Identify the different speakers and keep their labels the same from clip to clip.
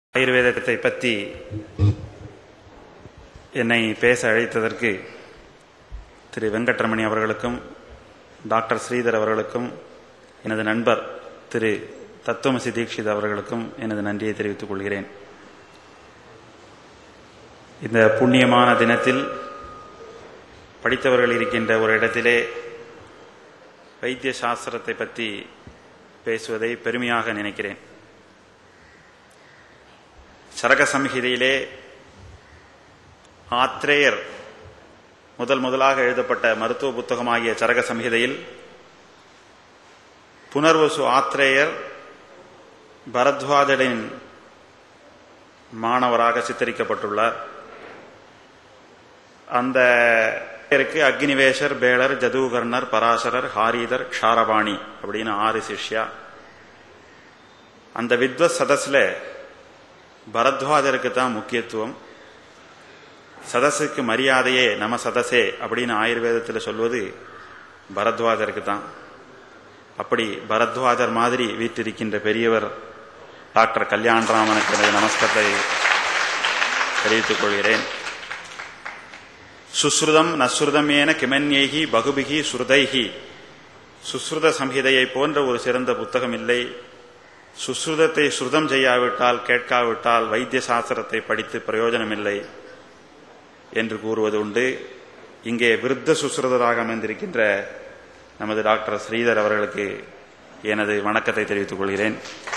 Speaker 1: ஆயுர்வேதத்தை பற்றி என்னை பேச அழைத்ததற்கு திரு வெங்கட்ரமணி அவர்களுக்கும் டாக்டர் ஸ்ரீதர் அவர்களுக்கும் எனது நண்பர் திரு தத்துவமசி தீட்சித் அவர்களுக்கும் எனது நன்றியை தெரிவித்துக் கொள்கிறேன் இந்த புண்ணியமான தினத்தில் படித்தவர்கள் இருக்கின்ற ஒரு இடத்திலே வைத்திய சாஸ்திரத்தை பற்றி பேசுவதை பெருமையாக நினைக்கிறேன் சரக சம்ஹிதையிலே ஆத்ரேயர் முதல் முதலாக எழுதப்பட்ட மருத்துவ புத்தகமாகிய சரக சம்ஹிதையில் புனர்வசு ஆத்ரேயர் பரத்வாஜனின் மாணவராக சித்தரிக்கப்பட்டுள்ளார் அந்த பேருக்கு அக்னிவேஷர் பேளர் ஜதுகர்ணர் பராசரர் ஹாரீதர் க்ஷாரபாணி அப்படின்னு ஆறு சிஷ்யா அந்த வித்வத் சதஸ்ல பரத்வாஜருக்கு தான் முக்கியத்துவம் சதஸுக்கு மரியாதையே நம சதசே அப்படின்னு ஆயுர்வேதத்தில் சொல்வது பரத்வாஜருக்கு தான் அப்படி பரத்வாஜர் மாதிரி வீட்டிருக்கின்ற பெரியவர் டாக்டர் கல்யாணராமனுக்கு எனது நமஸ்கத்தை தெரிவித்துக் கொள்கிறேன் சுஸ்ருதம் நஸ்ருதம் ஏன கிமன்யேகி பகுபிகி ஸ்ருதைகி சுஸ்ருத சம்ஹிதையை போன்ற ஒரு சிறந்த புத்தகம் இல்லை சுஸ்ருதத்தை ஸ்ருதம் செய்யாவிட்டால் கேட்காவிட்டால் வைத்திய சாஸ்திரத்தை படித்து பிரயோஜனமில்லை என்று கூறுவது உண்டு இங்கே விருத்த சுஸ்ருதராக அமைந்திருக்கின்ற நமது டாக்டர் ஸ்ரீதர் அவர்களுக்கு எனது வணக்கத்தை தெரிவித்துக் கொள்கிறேன்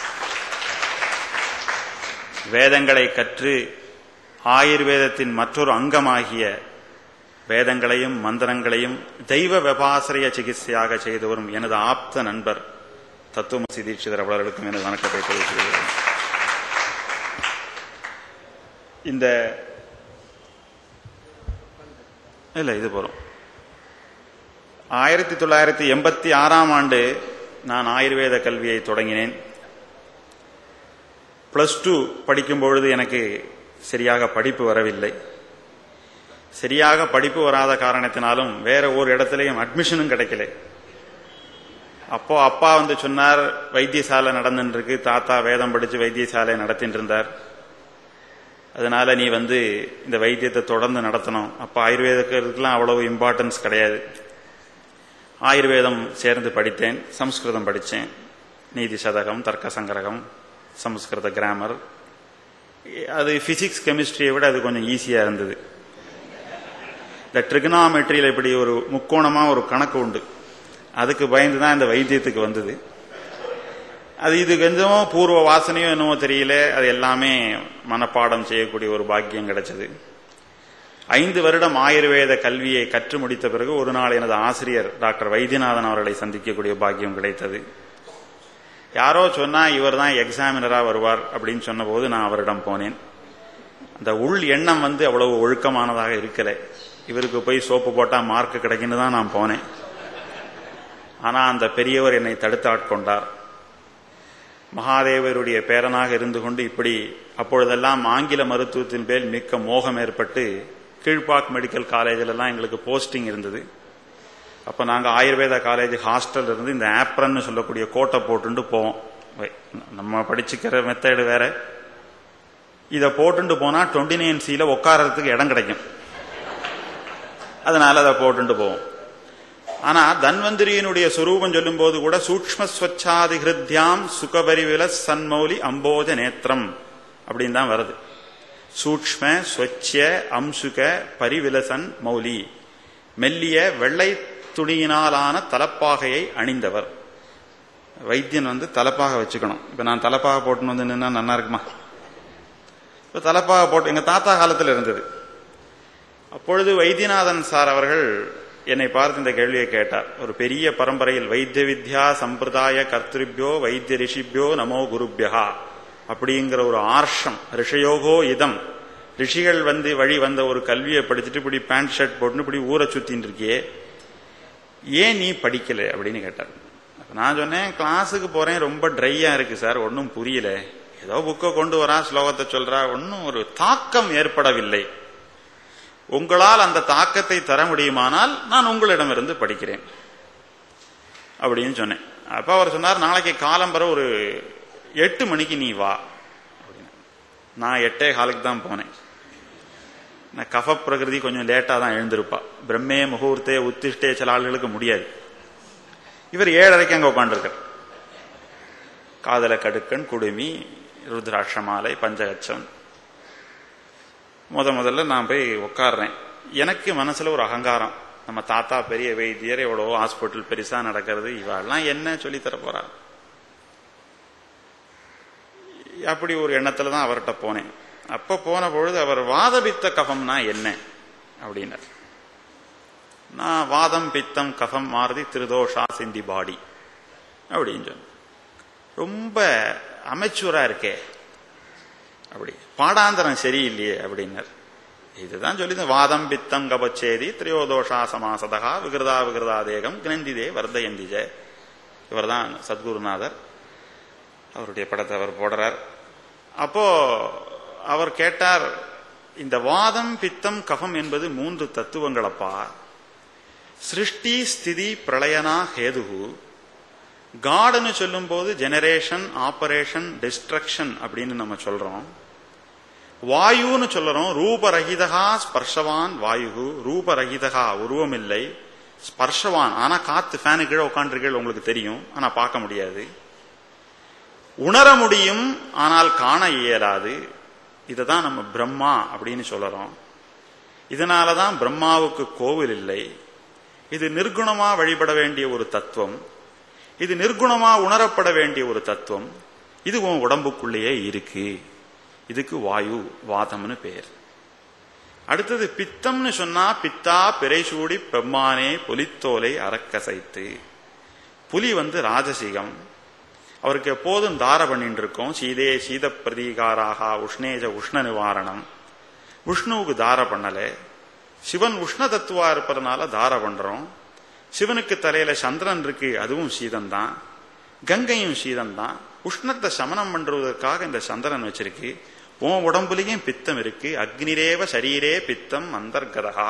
Speaker 1: வேதங்களை கற்று ஆயுர்வேதத்தின் மற்றொரு அங்கமாகிய வேதங்களையும் மந்திரங்களையும் தெய்வ விபாசிரிய சிகிச்சையாக செய்து வரும் எனது ஆப்த நண்பர் தத்துவமசி தீட்சிதர் அவர்களுக்கும் எனது வணக்கத்தை தெரிவித்துள்ளேன் இந்த இல்ல இது போறோம் ஆயிரத்தி தொள்ளாயிரத்தி எண்பத்தி ஆறாம் ஆண்டு நான் ஆயுர்வேத கல்வியை தொடங்கினேன் பிளஸ் டூ படிக்கும் பொழுது எனக்கு சரியாக படிப்பு வரவில்லை சரியாக படிப்பு வராத காரணத்தினாலும் வேற ஒரு இடத்துலையும் அட்மிஷனும் கிடைக்கல அப்போ அப்பா வந்து சொன்னார் வைத்தியசாலை நடந்துட்டு இருக்கு தாத்தா வேதம் படிச்சு வைத்தியசாலை நடத்திட்டு இருந்தார் அதனால நீ வந்து இந்த வைத்தியத்தை தொடர்ந்து நடத்தணும் அப்போ ஆயுர்வேதத்துக்கெல்லாம் அவ்வளவு இம்பார்ட்டன்ஸ் கிடையாது ஆயுர்வேதம் சேர்ந்து படித்தேன் சம்ஸ்கிருதம் படித்தேன் நீதி சதகம் தர்க்க சங்கரகம் சம்ஸ்கிருத கிராமர் அது பிசிக்ஸ் கெமிஸ்ட்ரியை விட அது கொஞ்சம் ஈஸியாக இருந்தது இந்த ட்ரிகனாமெட்ரியில் இப்படி ஒரு முக்கோணமாக ஒரு கணக்கு உண்டு அதுக்கு பயந்து தான் இந்த வைத்தியத்துக்கு வந்தது அது இது கொஞ்சமோ பூர்வ வாசனையோ என்னமோ தெரியல அது எல்லாமே மனப்பாடம் செய்யக்கூடிய ஒரு பாக்கியம் கிடைச்சது ஐந்து வருடம் ஆயுர்வேத கல்வியை கற்று முடித்த பிறகு ஒரு நாள் எனது ஆசிரியர் டாக்டர் வைத்தியநாதன் அவர்களை சந்திக்கக்கூடிய பாக்கியம் கிடைத்தது யாரோ சொன்னா இவர் தான் எக்ஸாமினரா வருவார் அப்படின்னு சொன்னபோது நான் அவரிடம் போனேன் அந்த உள் எண்ணம் வந்து அவ்வளவு ஒழுக்கமானதாக இருக்கல இவருக்கு போய் சோப்பு போட்டா மார்க் கிடைக்குன்னு தான் நான் போனேன் ஆனா அந்த பெரியவர் என்னை தடுத்து ஆட்கொண்டார் மகாதேவருடைய பேரனாக இருந்து கொண்டு இப்படி அப்பொழுதெல்லாம் ஆங்கில மருத்துவத்தின் பேர் மிக்க மோகம் ஏற்பட்டு கீழ்பாக் மெடிக்கல் காலேஜில் எல்லாம் எங்களுக்கு போஸ்டிங் இருந்தது அப்போ நாங்கள் ஆயுர்வேத காலேஜ் ஹாஸ்டல் இருந்து இந்த ஆப்ரன்னு சொல்லக்கூடிய கோட்டை போட்டுண்டு போவோம் நம்ம படிச்சுக்கிற மெத்தடு வேற இதை போட்டுண்டு போனால் டுவெண்ட்டி நைன் சியில் உட்காரத்துக்கு இடம் கிடைக்கும் அதனால அதை போட்டுண்டு போவோம் ஆனா தன்வந்திரியினுடைய சுரூபம் சொல்லும் போது கூட சூக்ம ஸ்வச்சாதி ஹிருத்யாம் சுகபரிவில சன்மௌலி அம்போஜ நேத்திரம் அப்படின்னு தான் வருது சூக்ம ஸ்வச்ச அம்சுக பரிவிலசன் மௌலி மெல்லிய வெள்ளை துணியினாலான தலப்பாகையை அணிந்தவர் வைத்தியன் வந்து தலப்பாக வச்சுக்கணும் இப்ப நான் தலப்பாக போட்டுன்னு வந்து நின்னா நல்லா இருக்குமா இப்ப தலப்பாக போட்டு எங்க தாத்தா காலத்தில் இருந்தது அப்பொழுது வைத்தியநாதன் சார் அவர்கள் என்னை பார்த்து இந்த கேள்வியை கேட்டார் ஒரு பெரிய பரம்பரையில் வைத்திய வித்யா சம்பிரதாய கர்த்திருப்பியோ வைத்திய ரிஷிபியோ நமோ குருபியா அப்படிங்கிற ஒரு ஆர்ஷம் ரிஷயோகோ இதம் ரிஷிகள் வந்து வழி வந்த ஒரு கல்வியை படிச்சுட்டு இப்படி பேண்ட் ஷர்ட் போட்டுன்னு இப்படி ஊரை சுத்தின்னு இருக்கியே ஏன் நீ படிக்கல அப்படின்னு கேட்டார் நான் சொன்னேன் கிளாஸுக்கு போறேன் ரொம்ப ட்ரையா இருக்கு சார் ஒன்னும் புரியல ஏதோ புக்கை கொண்டு வரா ஸ்லோகத்தை சொல்றா ஒன்னும் ஒரு தாக்கம் ஏற்படவில்லை உங்களால் அந்த தாக்கத்தை தர முடியுமானால் நான் உங்களிடமிருந்து படிக்கிறேன் அப்படின்னு சொன்னேன் அப்ப அவர் சொன்னார் நாளைக்கு காலம்பர ஒரு எட்டு மணிக்கு நீ வா அப்படின்னு நான் எட்டே காலுக்கு தான் போனேன் நான் கஃப பிரகிருதி கொஞ்சம் லேட்டா தான் எழுந்திருப்பா பிரம்மே முகூர்த்தே உத்திஷ்டே சில ஆளுகளுக்கு முடியாது இவர் ஏழரைக்கு அங்க உட்காந்துருக்கார் காதல கடுக்கன் குடுமி ருத்ராட்சமாலை பஞ்சகச்சம் முத முதல்ல நான் போய் உட்காடுறேன் எனக்கு மனசுல ஒரு அகங்காரம் நம்ம தாத்தா பெரிய வைத்தியர் எவ்வளவோ ஹாஸ்பிட்டல் பெருசா நடக்கிறது இவாள்லாம் என்ன சொல்லி தர போறா அப்படி ஒரு எண்ணத்துல தான் அவர்கிட்ட போனேன் அப்ப போன பொழுது அவர் வாதபித்த கஃபம்னா என்ன அப்படின்னார் நான் வாதம் பித்தம் கஃபம் மாறுதி திருதோஷா சிந்தி பாடி அப்படின்னு சொன்ன ரொம்ப அமைச்சூரா இருக்கே அப்படி பாடாந்தரம் சரியில்லையே அப்படின்னார் இதுதான் சொல்லி வாதம் பித்தம் கபச்சேதி திரையோதோஷா சமாசதா விகிருதா விகிருதா தேகம் கிரந்திதே வர்தயந்திஜ இவர் தான் சத்குருநாதர் அவருடைய படத்தை அவர் போடுறார் அப்போ அவர் கேட்டார் இந்த வாதம் பித்தம் கஃபம் என்பது மூன்று தத்துவங்களப்பா சிருஷ்டி ஸ்திதி பிரளயனா ஹேதுகு காடுன்னு சொல்லும் போது ஜெனரேஷன் ஆபரேஷன் டிஸ்ட்ரக்ஷன் அப்படின்னு நம்ம சொல்றோம் வாயுன்னு சொல்றோம் ரூபரகிதகா ஸ்பர்ஷவான் வாயு ரூபரகிதகா உருவம் இல்லை ஸ்பர்ஷவான் ஆனா காத்து ஃபேனு கீழே உட்காந்துருக்கீள் உங்களுக்கு தெரியும் ஆனா பார்க்க முடியாது உணர முடியும் ஆனால் காண இயலாது இதை தான் நம்ம பிரம்மா அப்படின்னு சொல்றோம் இதனாலதான் பிரம்மாவுக்கு கோவில் இல்லை இது நிர்குணமா வழிபட வேண்டிய ஒரு தத்துவம் இது நிர்குணமா உணரப்பட வேண்டிய ஒரு தத்துவம் இது உன் உடம்புக்குள்ளேயே இருக்கு இதுக்கு வாயு வாதம்னு பேர் அடுத்தது பித்தம்னு சொன்னா பித்தா பிறைசூடி பெம்மானே புலித்தோலை அறக்கசைத்து புலி வந்து ராஜசிகம் அவருக்கு எப்போதும் தார பண்ணிட்டு இருக்கோம் சீதே சீத பிரதீகாராக உஷ்ணேஜ உஷ்ண நிவாரணம் விஷ்ணுவுக்கு தார பண்ணல சிவன் உஷ்ண தத்துவா இருப்பதனால தார பண்றோம் சிவனுக்கு தலையில சந்திரன் இருக்கு அதுவும் சீதம் தான் கங்கையும் சீதம் தான் உஷ்ணத்தை சமனம் பண்றதற்காக இந்த சந்திரன் வச்சிருக்கு உன் உடம்புலயும் பித்தம் இருக்கு அக்னிரேவ சரீரே பித்தம் அந்தர்கதகா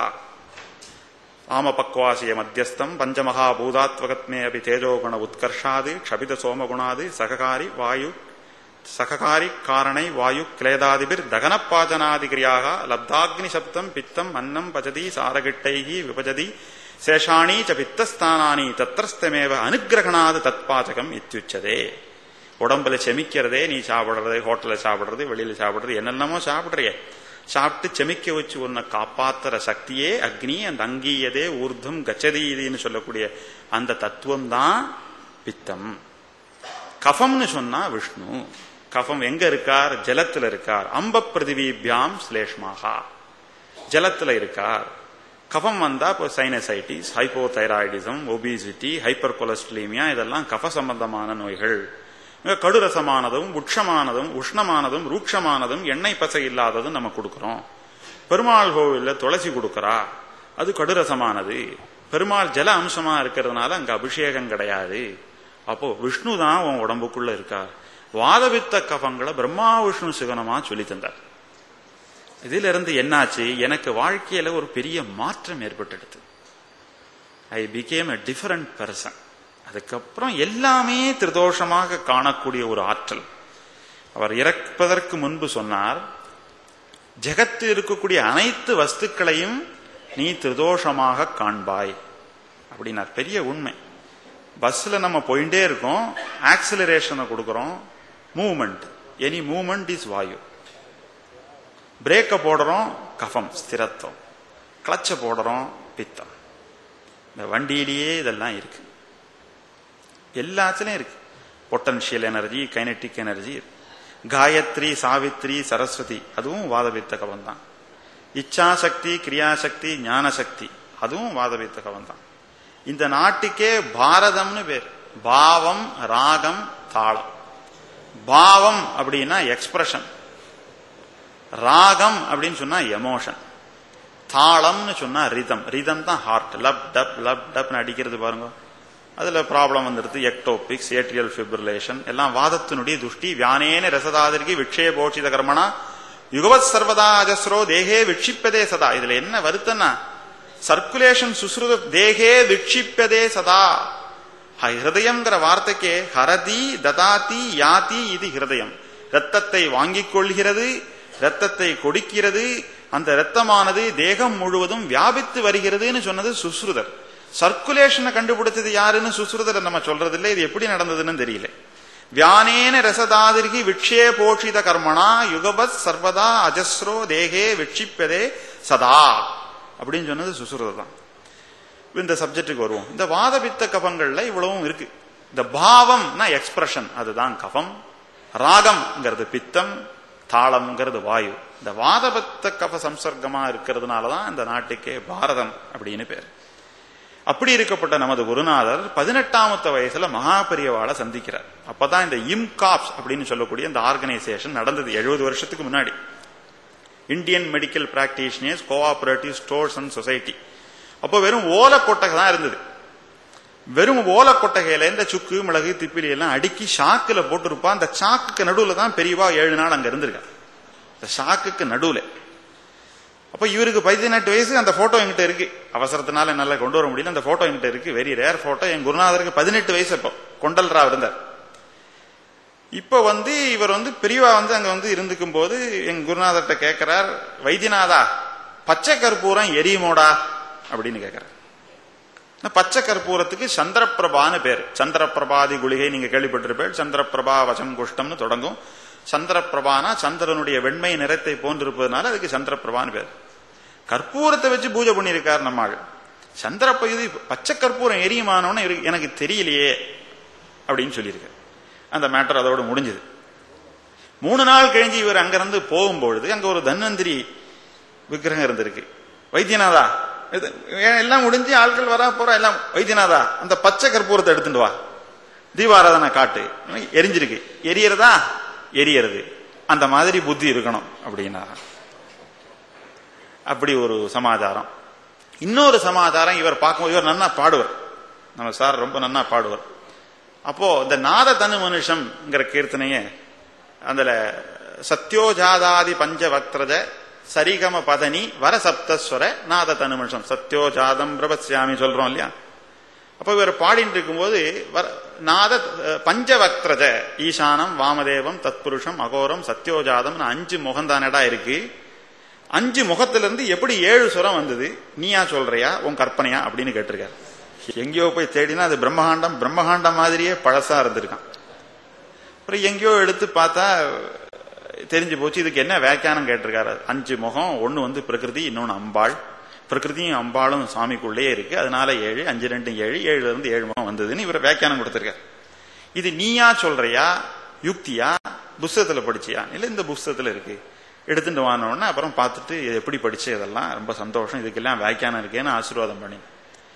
Speaker 1: ஆமபக்வாசிய மத்தியஸ்தம் பஞ்சமகாபூதாத்வகத்மே அபி தேஜோகுண உத்கர்ஷாது க்ஷபித சோமகுணாது சககாரி வாயு சககாரி காரணை வாயு கிளேதாதிபிர் தகனப்பாஜனாதிகிரியாக லப்தாக்னி சப்தம் பித்தம் அன்னம் பஜதி சாரகிட்டைகி விபஜதி சேஷாணி ச பித்தஸ்தானானி தத்திரஸ்தமேவ அனுகிரகணாது தத்பாச்சகம் இத்தியுச்சதே உடம்புல செமிக்கிறதே நீ சாப்பிடுறது ஹோட்டல்ல சாப்பிடுறது வெளியில சாப்பிடுறது என்னென்னமோ சாப்பிடுறியே சாப்பிட்டு செமிக்க வச்சு உன்னை காப்பாத்துற சக்தியே அக்னி அந்த அங்கீயதே ஊர்தம் கச்சதீதின்னு சொல்லக்கூடிய அந்த தத்துவம் தான் பித்தம் கஃபம்னு சொன்னா விஷ்ணு கஃபம் எங்க இருக்கார் ஜலத்துல இருக்கார் அம்ப பிரதிவிபியாம் ஸ்லேஷ்மாகா ஜலத்துல இருக்கார் கஃபம் வந்தா இப்போ sinusitis hypothyroidism obesity hypercholesterolemia இதெல்லாம் கஃப சம்பந்தமான நோய்கள் கடுரசமானதும் உட்சமானதும் உஷ்ணமானதும் ரூக்ஷமானதும் எண்ணெய் பசை இல்லாததும் நம்ம கொடுக்கிறோம் பெருமாள் கோவில்ல துளசி கொடுக்கறா அது கடுரசமானது பெருமாள் ஜல அம்சமா இருக்கிறதுனால அங்க அபிஷேகம் கிடையாது அப்போ விஷ்ணு தான் உன் உடம்புக்குள்ள இருக்கார் வாதவித்த கஃபங்களை பிரம்மா விஷ்ணு சிவனமா சொல்லி தந்தார் இதுல இருந்து என்னாச்சு எனக்கு வாழ்க்கையில ஒரு பெரிய மாற்றம் ஏற்பட்டுடுது I became a different person அதுக்கப்புறம் எல்லாமே திருதோஷமாக காணக்கூடிய ஒரு ஆற்றல் அவர் இறப்பதற்கு முன்பு சொன்னார் ஜெகத்தில் இருக்கக்கூடிய அனைத்து வஸ்துக்களையும் நீ திருதோஷமாக காண்பாய் அப்படின்னார் பெரிய உண்மை பஸ்ல நம்ம போயிட்டே இருக்கோம் ஆக்சிலரேஷனை கொடுக்கறோம் மூவ்மெண்ட் எனி மூவ்மெண்ட் இஸ் வாயு பிரேக்கை போடுறோம் கஃபம் ஸ்திரத்துவம் கிளச்சை போடுறோம் பித்தம் இந்த வண்டியிலேயே இதெல்லாம் இருக்கு எல்லாத்துலயும் இருக்கு potential energy kinetic energy Gayatri Savitri Saraswati அதுவும் வாதவித்த கவம் தான் இச்சாசக்தி கிரியாசக்தி ஞானசக்தி அதுவும் வாதவித்த கவம் தான் இந்த நாட்டுக்கே பாரதம்னு பேர் பாவம் ராகம் தாளம் பாவம் அப்படின்னா எக்ஸ்பிரஷன் ராகம் அப்படின்னு சொன்னா எமோஷன் தாளம்னு சொன்னா ரிதம் ரிதம் தான் ஹார்ட் லப் டப் லப் டப்னு அடிக்கிறது பாருங்க அதுல ப்ராப்ளம் வந்துடுது எக்டோபிக்ஸ் ஏட்ரியல் ஃபிப்ரிலேஷன் எல்லாம் வாதத்தினுடைய துஷ்டி வியானேன ரசதாதிரிக்கு விக்ஷேபோஷித கர்மனா யுகவத் சர்வதா அஜஸ்ரோ தேகே விக்ஷிப்பதே சதா இதுல என்ன வருத்தன்னா சர்க்குலேஷன் சுஸ்ருத தேகே விக்ஷிப்பதே சதா ஹிருதயம்ங்கிற வார்த்தைக்கே ஹரதி ததாதி யாதி இது ஹிருதயம் ரத்தத்தை வாங்கிக் கொள்கிறது ரத்தத்தை கொடுக்கிறது அந்த ரத்தமானது தேகம் முழுவதும் வியாபித்து வருகிறதுன்னு சொன்னது சுஸ்ருதர் சர்க்குலேஷனை கண்டுபிடிச்சது யாருன்னு சுஸ்ருதர் நம்ம சொல்றது இல்லை இது எப்படி நடந்ததுன்னு தெரியல வியானேன ரசதாதிர்கி விக்ஷே போஷித கர்மணா யுகபத் சர்வதா அஜஸ்ரோ தேகே விக்ஷிப்பதே சதா அப்படின்னு சொன்னது சுசுரதர் தான் இந்த சப்ஜெக்டுக்கு வருவோம் இந்த வாதபித்த கபங்கள்ல இவ்வளவும் இருக்கு இந்த பாவம்னா எக்ஸ்பிரஷன் அதுதான் கபம் ராகம்ங்கிறது பித்தம் தாளம்ங்கிறது வாயு இந்த வாதபத்த கப சம்சர்க்கமா இருக்கிறதுனாலதான் இந்த நாட்டுக்கே பாரதம் அப்படின்னு பேர் அப்படி இருக்கப்பட்ட நமது குருநாதர் பதினெட்டாமத்த வயசுல மகாபெரியவாளை சந்திக்கிறார் அப்பதான் இந்த இம்காப்ஸ் அப்படின்னு சொல்லக்கூடிய இந்த ஆர்கனைசேஷன் நடந்தது எழுபது வருஷத்துக்கு முன்னாடி Indian medical practitioners cooperative stores and society அப்போ வெறும் ஓலை கொட்டகை தான் இருந்தது வெறும் ஓலை கொட்டகையில இந்த சுக்கு மிளகு திப்பிலி எல்லாம் அடுக்கி ஷாக்குல போட்டிருப்பா அந்த சாக்குக்கு நடுவுல தான் பெரியவா ஏழு நாள் அங்க இருந்திருக்கா இந்த ஷாக்குக்கு நடுவுல அப்ப இவருக்கு பதினெட்டு வயசு அந்த போட்டோ என்கிட்ட இருக்கு அவசரத்தினால என்னால கொண்டு வர முடியல அந்த போட்டோ என்கிட்ட இருக்கு வெரி ரேர் போட்டோ என் குருநாதருக்கு பதினெட்டு வயசு இப்போ கொண்டல்ரா இருந்தார் இப்ப வந்து இவர் வந்து பெரியவா வந்து அங்க வந்து இருந்துக்கும் போது எங்க குருநாதர்கிட்ட கேட்கிறார் வைத்தியநாதா பச்சை கற்பூரம் எரியுமோடா அப்படின்னு கேட்கிறார் பச்சை கற்பூரத்துக்கு சந்திரபிரபான்னு பேர் சந்திரபிரபாதி குளிகை நீங்க கேள்விப்பட்டிருப்பேன் சந்திரபிரபா வசம் குஷ்டம்னு தொடங்கும் சந்திரபிரபானா சந்திரனுடைய வெண்மை நிறத்தை போன்றிருப்பதனால அதுக்கு சந்திரபிரபான்னு பேர் கற்பூரத்தை வச்சு பூஜை பண்ணியிருக்கார் நம்மாள் சந்திரப்ப இது பச்சை கற்பூரம் எரியுமானோன்னு எனக்கு தெரியலையே அப்படின்னு சொல்லியிருக்கார் அந்த மேட்டர் அதோடு முடிஞ்சது மூணு நாள் கழிஞ்சு இவர் அங்கிருந்து போகும்பொழுது அங்க ஒரு தன்வந்திரி விக்கிரகம் இருந்திருக்கு வைத்தியநாதா எல்லாம் முடிஞ்சு ஆட்கள் வரா போறா எல்லாம் வைத்தியநாதா அந்த பச்சை கற்பூரத்தை எடுத்துட்டு வா தீபாராதனை காட்டு எரிஞ்சிருக்கு எரியறதா எரியறது அந்த மாதிரி புத்தி இருக்கணும் அப்படின்னா அப்படி ஒரு சமாச்சாரம் இன்னொரு சமாச்சாரம் இவர் பார்க்கும்போது இவர் நன்னா பாடுவர் நம்ம சார் ரொம்ப நன்னா பாடுவார் அப்போ இந்த நாத தனு மனுஷம்ங்கிற கீர்த்தனைய அதுல சத்யோஜாதாதி பஞ்சவக்திரஜ சரிகம பதனி வர சப்தஸ்வர நாத தனு மனுஷம் சத்யோஜாதம் பிரபஸ்யாமி சொல்றோம் இல்லையா அப்ப இவர் பாடிட்டு இருக்கும்போது நாத பஞ்சவக்திரஜ ஈசானம் வாமதேவம் தத்புருஷம் அகோரம் சத்யோஜாதம் அஞ்சு முகந்தானடா இருக்கு அஞ்சு முகத்திலிருந்து எப்படி ஏழு சுரம் வந்தது நீயா சொல்றியா உன் கற்பனையா அப்படின்னு கேட்டிருக்காரு எங்கேயோ போய் தேடினா அது பிரம்மகாண்டம் பிரம்மகாண்டம் மாதிரியே பழசா இருந்திருக்கான் அப்புறம் எங்கேயோ எடுத்து பார்த்தா தெரிஞ்சு போச்சு இதுக்கு என்ன வியாக்கியானம் கேட்டிருக்காரு அஞ்சு முகம் ஒன்னு வந்து பிரகிருதி இன்னொன்னு அம்பாள் பிரகிருதியும் அம்பாளும் சாமிக்குள்ளே இருக்கு அதனால ஏழு அஞ்சு ரெண்டு ஏழு ஏழுல இருந்து ஏழு முகம் வந்ததுன்னு இவர் வியாக்கியானம் கொடுத்திருக்காரு இது நீயா சொல்றியா யுக்தியா புஸ்தகத்துல படிச்சியா இல்ல இந்த புஸ்தகத்துல இருக்கு எடுத்துட்டு வானோடனே அப்புறம் பார்த்துட்டு இது எப்படி படிச்சு இதெல்லாம் ரொம்ப சந்தோஷம் இதுக்கெல்லாம் வியாக்கியானம் இருக்கேன்னு ஆசீர்வாதம் பண்ணி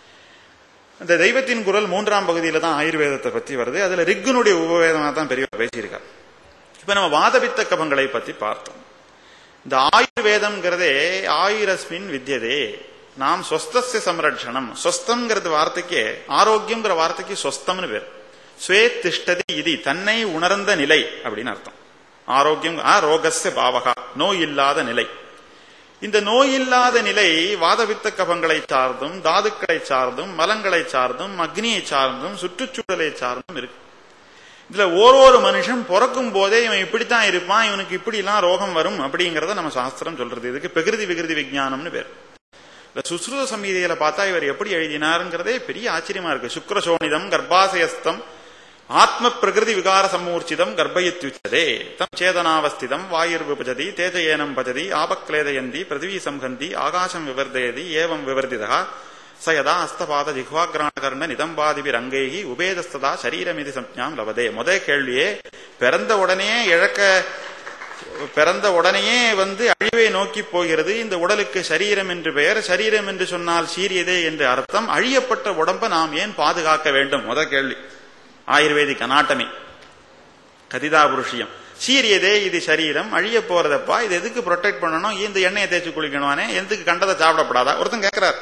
Speaker 1: இந்த தெய்வத்தின் குரல் மூன்றாம் பகுதியில தான் ஆயுர்வேதத்தை பத்தி வருது அதுல ரிக்குனுடைய உபவேதமா தான் பெரியவர் பேசியிருக்கார் இப்ப நம்ம வாதபித்த கபங்களை பத்தி பார்த்தோம் இந்த ஆயுர்வேதம்ங்கிறதே ஆயுரஸ்மின் வித்தியதே நாம் சொஸ்தஸ்ய சம்ரட்சணம் சொஸ்தம்ங்கிறது வார்த்தைக்கு ஆரோக்கியம்ங்கிற வார்த்தைக்கு சொஸ்தம்னு பேர் ஸ்வே திஷ்டதி இது தன்னை உணர்ந்த நிலை அப்படின்னு அர்த்தம் ஆரோக்கியம் ரோகஸ்ய பாவகா நோய் இல்லாத நிலை இந்த நோய் இல்லாத நிலை வாதவித்த கபங்களை சார்ந்தும் தாதுக்களை சார்ந்தும் மலங்களை சார்ந்தும் அக்னியை சார்ந்தும் சுற்றுச்சூழலை சார்ந்தும் இருக்கு இதுல ஒரு மனுஷன் பிறக்கும் போதே இவன் இப்படித்தான் இருப்பான் இவனுக்கு இப்படி எல்லாம் ரோகம் வரும் அப்படிங்கறத நம்ம சாஸ்திரம் சொல்றது இதுக்கு பிரகிருதி விகிருதி விஜயானம்னு பேர் இந்த சுஸ்ருத சமீதையில பார்த்தா இவர் எப்படி எழுதினாருங்கிறதே பெரிய ஆச்சரியமா இருக்கு சுக்ரசோனிதம் கர்ப்பாசயஸ்தம் ஆத்ம பிரகிருதி விகார சம்மூர்ச்சிதம் கர்ப்பயித்யுச்சதே தம் சேதனாவஸ்திதம் வாயுர் விபஜதி தேஜயேனம் பஜதி ஆபக்லேதயந்தி பிருத்திவி சம்ஹந்தி ஆகாசம் விவர்தயதி ஏவம் விவர்திதா சயதா அஸ்தபாத ஜிஹ்வாகிராணகர்ண நிதம்பாதிபி ரங்கைகி உபேதஸ்ததா சரீரமிதி சம்ஞாம் லவதே முத கேள்வியே பிறந்த உடனே இழக்க பிறந்த உடனேயே வந்து அழிவை நோக்கி போகிறது இந்த உடலுக்கு சரீரம் என்று பெயர் சரீரம் என்று சொன்னால் சீரியதே என்று அர்த்தம் அழியப்பட்ட உடம்பை நாம் ஏன் பாதுகாக்க வேண்டும் முத கேள்வி ஆயுர்வேதிக் அனாட்டமி கதிதா புருஷியம் சீரியதே இது சரீரம் அழிய போறதப்பா இது எதுக்கு ப்ரொடெக்ட் பண்ணணும் இந்த எண்ணெயை தேய்ச்சி குளிக்கணுமானே எதுக்கு கண்டதை சாப்பிடப்படாதா ஒருத்தன் கேட்கிறார்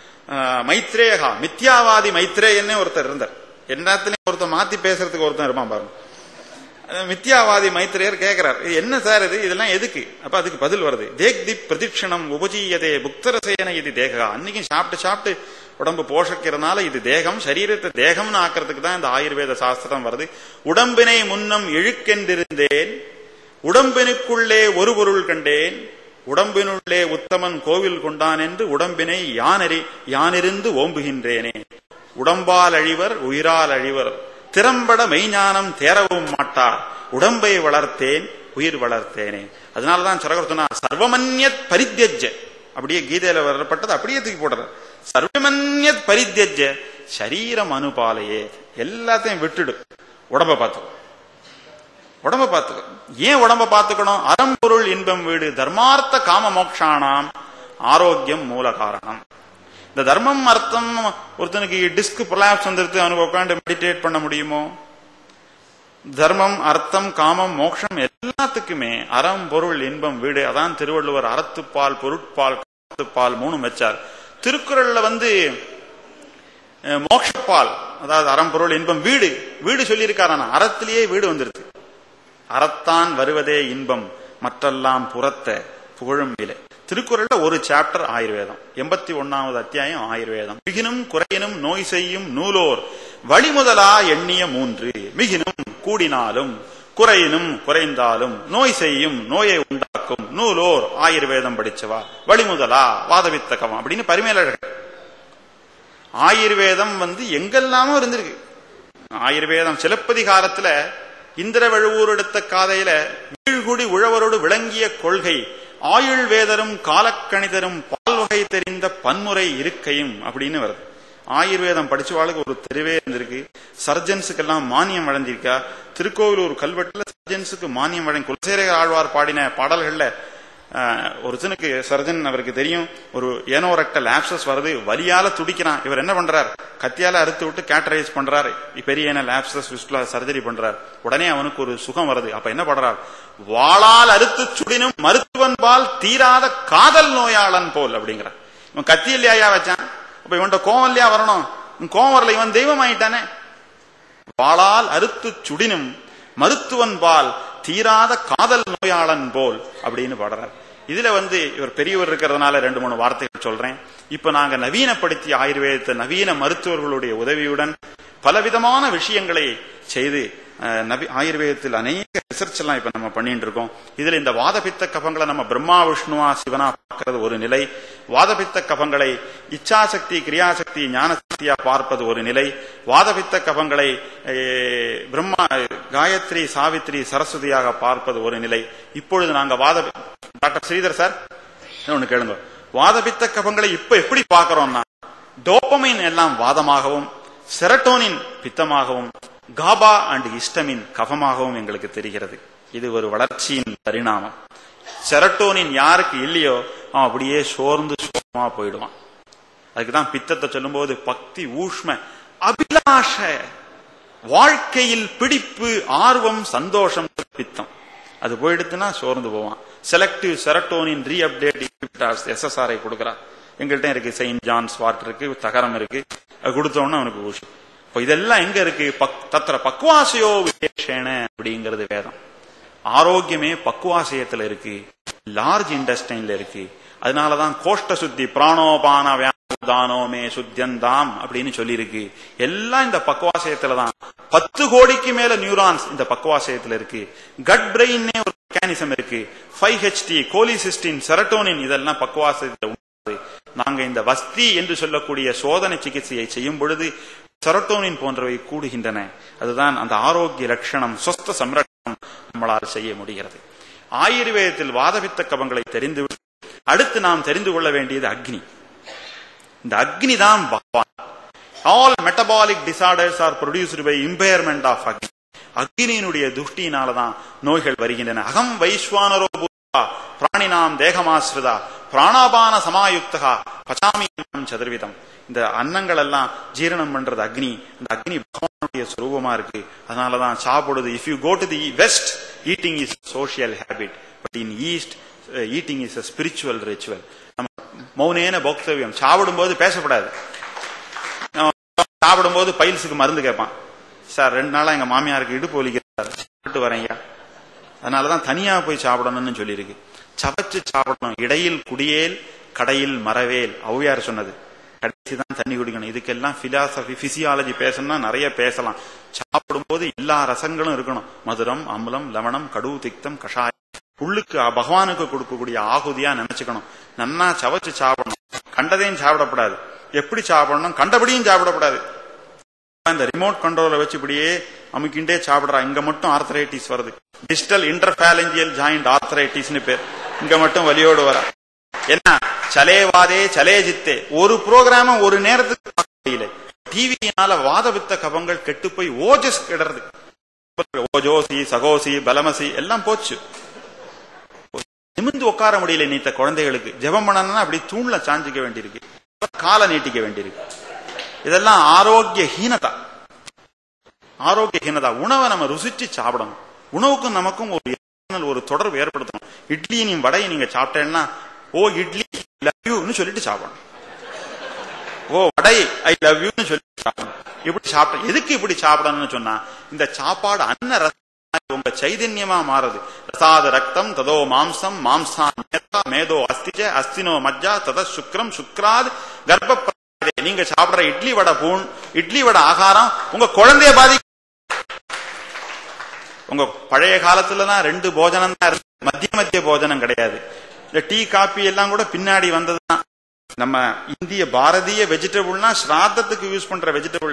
Speaker 1: மைத்ரேகா மித்யாவாதி மைத்ரேயன்னே ஒருத்தர் இருந்தார் எல்லாத்துலயும் ஒருத்தர் மாத்தி பேசுறதுக்கு ஒருத்தன் இருப்பான் பாருங்க மித்யாவாதி மைத்திரையர் கேட்கிறார் இது என்ன சார் இது இதெல்லாம் எதுக்கு அப்ப அதுக்கு பதில் வருது தேக் தி பிரதிக்ஷணம் உபஜீயதே புக்தரசேன இது தேகா அன்னைக்கும் சாப்பிட்டு சாப்பிட்டு உடம்பு போஷக்கிறதுனால இது தேகம் சரீரத்தை தேகம்னு ஆக்கிறதுக்கு தான் இந்த ஆயுர்வேத சாஸ்திரம் வருது உடம்பினை முன்னம் இழுக்கென்றிருந்தேன் உடம்பினுக்குள்ளே ஒரு பொருள் கண்டேன் உடம்பினுள்ளே உத்தமன் கோவில் கொண்டான் என்று உடம்பினை யானறி யானிருந்து ஓம்புகின்றேனே உடம்பால் அழிவர் உயிரால் அழிவர் திறம்பட மெய்ஞானம் தேரவும் மாட்டார் உடம்பை வளர்த்தேன் உயிர் வளர்த்தேனே அதனாலதான் சரகர் சொன்னார் சர்வமன்யத் பரித்தியஜ அப்படியே கீதையில வரப்பட்டது அப்படியே தூக்கி போடுறார் சர்வமன்யத் பரித்தியஜ சரீரம் அனுபாலையே எல்லாத்தையும் விட்டுடு உடம்ப பார்த்துக்கோ உடம்ப பார்த்துக்க ஏன் உடம்ப பார்த்துக்கணும் அறம்பொருள் இன்பம் வீடு தர்மார்த்த காம மோக்ஷானாம் ஆரோக்கியம் மூல காரணம் இந்த தர்மம் அர்த்தம் ஒருத்தனுக்கு டிஸ்க் பொலாப்ஸ் வந்துருது அவனுக்கு உட்காந்து மெடிடேட் பண்ண முடியுமோ தர்மம் அர்த்தம் காமம் மோட்சம் எல்லாத்துக்குமே அறம் பொருள் இன்பம் வீடு அதான் திருவள்ளுவர் அறத்துப்பால் பொருட்பால் காத்துப்பால் மூணு வச்சார் திருக்குறள்ல வந்து அஹ், மோட்சப்பால் அதாவது அறம் பொருள் இன்பம் வீடு வீடு சொல்லியிருக்காரானா அறத்திலேயே வீடு வந்துருது அறத்தான் வருவதே இன்பம் மற்றெல்லாம் புறத்த புகழும் மேலே திருக்குறள்ல ஒரு சாப்டர் ஆயுர்வேதம் எண்பத்தி ஒன்னாவது அத்தியாயம் ஆயுர்வேதம் மிகினும் குறையினும் நோய் செய்யும் நூலோர் வழிமுதலா எண்ணிய மூன்று மிகினும் கூடினாலும் குறையினும் குறைந்தாலும் நோய் செய்யும் நோயை உண்டாக்கும் நூலோர் ஆயுர்வேதம் படிச்சவா வழிமுதலா வாதவித்தகம் அப்படின்னு பரிமேலழகர் ஆயுர்வேதம் வந்து எங்கெல்லாமோ இருந்திருக்கு ஆயுர்வேதம் சிலப்பதிகாரத்துல இந்திர வழுவூர் எடுத்த காதையில வீழ்குடி உழவரோடு விளங்கிய கொள்கை ஆயுள் வேதரும் காலக்கணிதரும் பால்வகை தெரிந்த பன்முறை இருக்கையும் அப்படின்னு வருது ஆயுர்வேதம் படிச்சவாளுக்கு ஒரு தெருவே இருந்திருக்கு சர்ஜன்ஸுக்கெல்லாம் மானியம் வழங்கியிருக்கா திருக்கோவிலூர் கல்வெட்டுல சர்ஜன்ஸுக்கு மானியம் வழங்கி குலசேகர ஆழ்வார் பாடின பாடல்கள்ல ஆஹ், ஒருத்தனுக்கு சர்ஜன் அவருக்கு தெரியும் ஒரு ஏனோரக்டல் ஆப்சஸ் வருது வலியால துடிக்கிறான் இவர் என்ன பண்றார் கத்தியால அறுத்து விட்டு கேட்டரைஸ் பண்றாரு பெரிய ஏனல் ஆப்சஸ் விஸ்டுலா சர்ஜரி பண்றார் உடனே அவனுக்கு ஒரு சுகம் வருது அப்ப என்ன பண்றார் வாளால் அறுத்து சுடினும் மருத்துவன் பால் தீராத காதல் நோயாளன் போல் அப்படிங்கிறார் இவன் கத்தி இல்லையா வச்சான் அப்ப இவன்கிட்ட கோவம் இல்லையா வரணும் இவன் கோவம் வரல இவன் தெய்வம் ஆயிட்டானே வாளால் அறுத்து சுடினும் மருத்துவன் பால் தீராத காதல் நோயாளன் போல் அப்படின்னு பாடுறார் இதுல வந்து இவர் பெரியவர் இருக்கிறதுனால ரெண்டு மூணு வார்த்தைகள் சொல்றேன் இப்ப நாங்க நவீனப்படுத்தி ஆயுர்வேதத்தை நவீன மருத்துவர்களுடைய உதவியுடன் பலவிதமான விஷயங்களை செய்து அஹ், நவி ஆயுர்வேதத்தில் அநேக ரிசர்ச் எல்லாம் இப்ப நம்ம பண்ணிட்டு இருக்கோம் இதுல இந்த வாதபித்த கபங்களை நம்ம பிரம்மா விஷ்ணுவா சிவனா பார்க்கிறது ஒரு நிலை வாதபித்த கபங்களை இச்சாசக்தி கிரியாசக்தி ஞானசக்தியா பார்ப்பது ஒரு நிலை வாதபித்த கபங்களை அஹ், பிரம்மா காயத்ரி சாவித்ரி சரஸ்வதியாக பார்ப்பது ஒரு நிலை இப்பொழுது நாங்க வாத டாக்டர் ஸ்ரீதர் சார் ஒண்ணு கேளுங்க வாதபித்த கபங்களை இப்ப எப்படி பார்க்கிறோம்னா டோப்பமைன் எல்லாம் வாதமாகவும் செரட்டோனின் பித்தமாகவும் காபா அண்ட் இஸ்டமின் கஃபமாகவும் எங்களுக்கு தெரிகிறது இது ஒரு வளர்ச்சியின் பரிணாமம் செரட்டோனின் யாருக்கு இல்லையோ அவன் அப்படியே சோர்ந்து சோகமா போயிடுவான் அதுக்குதான் பித்தத்தை சொல்லும்போது பக்தி ஊஷ்ம அபிலாஷ வாழ்க்கையில் பிடிப்பு ஆர்வம் சந்தோஷம் பித்தம் அது போயிடுத்துன்னா சோர்ந்து போவான் selective serotonin reuptake SSRI கொடுக்குறா எங்கள்கிட்ட இருக்கு செயின்ட் ஜான்ஸ் வாட்டர் இருக்கு தகரம் இருக்கு அது கொடுத்தோம்னா அவனுக்கு ஊஷம் இப்போ இதெல்லாம் எங்க இருக்கு பக் தத்திர பக்வாசையோ விசேஷேன அப்படிங்கிறது வேதம் ஆரோக்கியமே பக்குவாசயத்துல இருக்கு லார்ஜ் இண்டஸ்டைன்ல இருக்கு அதனாலதான் கோஷ்ட சுத்தி பிராணோபான வியாதானோமே சுத்தியந்தாம் அப்படின்னு சொல்லியிருக்கு எல்லாம் இந்த பக்குவாசயத்துல தான் பத்து கோடிக்கு மேல நியூரான்ஸ் இந்த பக்குவாசயத்துல இருக்கு கட் பிரெயின்னே ஒரு மெக்கானிசம் இருக்கு ஃபைவ் ஹெச்டி கோலிசிஸ்டின் செரட்டோனின் இதெல்லாம் பக்குவாசயத்துல உண்டு நாங்க இந்த வஸ்தி என்று சொல்லக்கூடிய சோதனை சிகிச்சையை செய்யும் பொழுது செரட்டோனின் போன்றவை கூடுகின்றன அதுதான் அந்த ஆரோக்கிய லட்சணம் சொஸ்த சம்ரட்சணம் நம்மளால் செய்ய முடிகிறது ஆயுர்வேதத்தில் வாதபித்த கபங்களை தெரிந்து அடுத்து நாம் தெரிந்து கொள்ள வேண்டியது அக்னி இந்த அக்னி தான் பகவான் all metabolic disorders are produced by impairment of Agni அக்னியினுடைய துஷ்டியினாலதான் நோய்கள் வருகின்றன அகம் வைஸ்வானரோ பூதா, பிராணினாம் தேகமாஸ்ரிதா பிராணாபான சமாயுக்தகா பச்சாமியம் சதுர்விதம் இந்த அன்னங்கள் எல்லாம் ஜீரணம் பண்றது அக்னி இந்த அக்னி பகவானுடைய சுரூபமா இருக்கு அதனாலதான் சாப்பிடுது if you go to the west eating is social habit but in east eating is a spiritual ritual நம்ம மௌனேன போக்தவியம் சாப்பிடும்போது பேசக்கூடாது நம்ம சாப்பிடும்போது பைல்ஸுக்கு மருந்து கேட்பான் சார் ரெண்டு நாளா எங்க மாமியாருக்கு இடுப்பு வலிக்கிறார் சாப்பிட்டு வரேன் ஐயா அதனாலதான் தனியா போய் சாப்பிடணும்னு சொல்லியிருக்கு சவச்சு சாப்பிடணும் இடையில் குடியேல் கடையில் மறவேல் ஔவையார் சொன்னது கடைசி தான் தண்ணி குடிக்கணும் இதுக்கெல்லாம் பிலாசபி பிசியாலஜி பேசணும்னா நிறைய பேசலாம் சாப்பிடும்போது எல்லா ரசங்களும் இருக்கணும் மதுரம் அம்பலம் லவணம் கடு திக்தம் கஷாயம் உள்ளுக்கு அ- பகவானுக்கு கொடுக்கக்கூடிய ஆகுதியா நினைச்சுக்கணும் நன்னா சவச்சு சாப்பிடணும் கண்டதையும் சாப்பிடக்கூடாது எப்படி சாப்பிடணும் கண்டபடியும் சாப்பிடக்கூடாது இந்த ரிமோட் கண்ட்ரோலை வச்சு இப்படியே அமுக்கிண்டே சாப்பிடுறா இங்க மட்டும் ஆர்த்தரைட்டிஸ் வருது டிஜிட்டல் இன்டர்பேலஞ்சியல் ஜாயிண்ட் ஆர்த்தரைட்டிஸ்னு பேர் இங்க மட்டும் வலியோடு வரா என்ன சலேவாதே சலே ஜித்தே ஒரு ப்ரோக்ராம ஒரு நேரத்துக்கு பார்க்க முடியல டிவியினால வாதவித்த கபங்கள் கெட்டு போய் ஓஜஸ் கிடறது ஓஜோசி சகோசி பலமசி எல்லாம் போச்சு நிமிந்து உட்கார முடியல நீத்த குழந்தைகளுக்கு ஜெபம் பண்ணணும்னா அப்படி தூண்ல சாஞ்சிக்க வேண்டியிருக்கு காலை நீட்டிக்க வேண்டியிருக்கு இதெல்லாம் ஆரோக்கிய ஹீனதா ஆரோக்கிய ஹீனதா உணவை நம்ம ருசிச்சு சாப்பிடணும் உணவுக்கும் நமக்கும் ஒரு emotional ஒரு தொடர்பு ஏற்படுத்தணும் இட்லியும் வடையும் நீங்க சாப்பிட்டேன்னா ஓ இட்லி லவ் யூன்னு சொல்லிட்டு சாப்பிடணும் ஓ வடை ஐ லவ் யூன்னு சொல்லிட்டு சாப்பிடணும் இப்படி சாப்பிட எதுக்கு இப்படி சாப்பிடணும்னு சொன்னா இந்த சாப்பாடு அன்ன ரசம் உங்க சைதன்யமா மாறுது ரசாத ரக்தம் ததோ மாம்சம் மாம்சா மேதா மேதோ அஸ்திஜ அஸ்தினோ மஜ்ஜா தத சுக்ரம் சுக்ராத் கர்ப்ப நீங்க சாப்பிடுற இட்லி வடை பூண் இட்லி வடை ஆகாரம் உங்க குழந்தைய பாதி உங்க பழைய காலத்துல தான் ரெண்டு போஜனம் தான் இருக்கு. மத்திய மத்திய போஜனம் கிடையாது இந்த டீ காபி எல்லாம் கூட பின்னாடி வந்ததுதான் நம்ம இந்திய பாரதிய வெஜிடபிள்னா ஸ்ராத்தத்துக்கு யூஸ் பண்ற வெஜிடபிள்